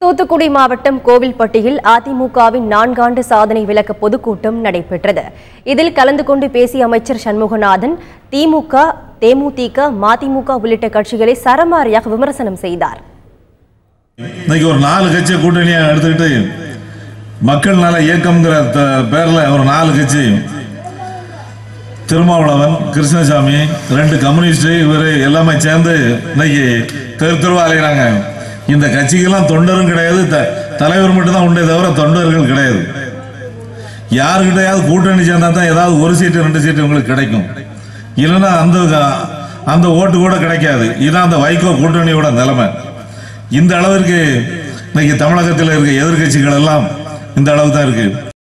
தூத்துக்குடி மாவட்டம் கோவில்பட்டியில் அதிமுகவின் நான்காண்டு சாதனை விளக்க பொதுக்கூட்டம் நடைபெற்றது இதில் கலந்து கொண்டு பேசிய அமைச்சர் சண்முகநாதன் திமுக தேமுதிக மதிமுக உள்ளிட்ட கட்சிகளை சரமாரியாக விமர்சனம் செய்தார் இன்னைக்கு ஒரு நாலு கட்சியை கூட்டணியா எடுத்துக்கிட்டு மக்கள் நல இயக்கம்ங்கிற த- பேர்ல ஒரு நாலு கட்சி திருமாவளவன் கிருஷ்ணசாமி ரெண்டு கம்யூனிஸ்ட் இவர் எல்லாமே சேர்ந்து இன்னைக்கு தெரு தெருவா அலைகிறாங்க இந்த கட்சிக்கெல்லாம் தொண்டரும் கிடையாது த- தலைவர் மட்டும் தான் உண்டே தவிர தொண்டர்கள் கிடையாது யாருக்கிட்டையாவது கூட்டணி சேர்ந்தா தான் ஏதாவது ஒரு சீட்டு ரெண்டு சீட்டு உங்களுக்கு கிடைக்கும் இல்லைன்னா அந்த அந்த ஓட்டு கூட கிடைக்காது இதான் அந்த வைகோ கூட்டணியோட நிலைமை இந்த அளவிற்கு இன்னைக்கு தமிழகத்தில் இருக்க எதிர்க்கட்சிகள் எல்லாம் இந்த அளவு தான் இருக்கு